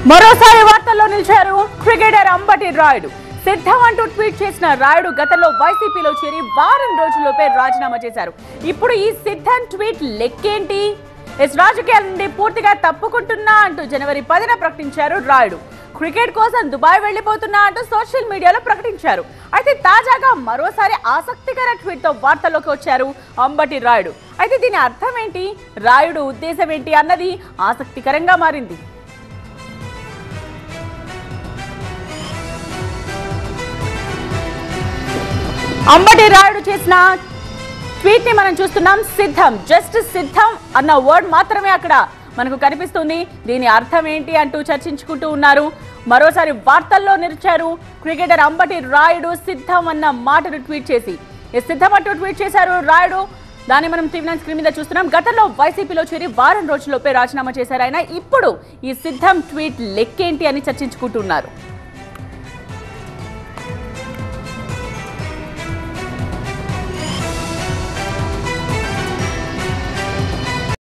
మరోసారి వార్తల్లో నిలిచారు క్రికెటర్ అంబటి రాయుడు సిద్ధం అంటూ ట్వీట్ చేసిన రాయుడు గతంలో వైసీపీలో చేరి వారం రోజుల్లోపే రాజీనామా చేశారు ఇప్పుడు ఈ సిద్ధం ట్వీట్ లెక్కేంటి ఎస్ రాజకీయాల నుండి పూర్తిగా తప్పుకుంటున్నా అంటూ జనవరి పదిన ప్రకటించారు రాయుడు క్రికెట్ కోసం దుబాయ్ వెళ్లిపోతున్నా అంటూ సోషల్ మీడియాలో ప్రకటించారు అయితే తాజాగా మరోసారి ఆసక్తికర ట్వీట్ తో వార్తల్లోకి వచ్చారు అంబటి రాయుడు అయితే దీని అర్థం ఏంటి రాయుడు ఉద్దేశం ఏంటి అన్నది ఆసక్తికరంగా మారింది అంబటి రాయుడు చేసిన ట్వీట్ ని మనం చూస్తున్నాం సిద్ధం జస్ట్ సిద్ధం అన్న వర్డ్ మాత్రమే అక్కడ మనకు కనిపిస్తుంది దీని అర్థం ఏంటి అంటూ చర్చించుకుంటూ ఉన్నారు మరోసారి వార్తల్లో నిలిచారు క్రికెటర్ అంబటి రాయుడు సిద్ధం అన్న మాటను ట్వీట్ చేసి ఈ సిద్ధం అంటూ ట్వీట్ చేశారు రాయుడు దాన్ని మనం టీవీ నైన్ స్క్రీన్ మీద చూస్తున్నాం గతంలో వైసీపీలో చేరి వారం రోజుల్లోపే రాజీనామా చేశారు ఆయన ఇప్పుడు ఈ సిద్ధం ట్వీట్ లెక్కేంటి అని చర్చించుకుంటున్నారు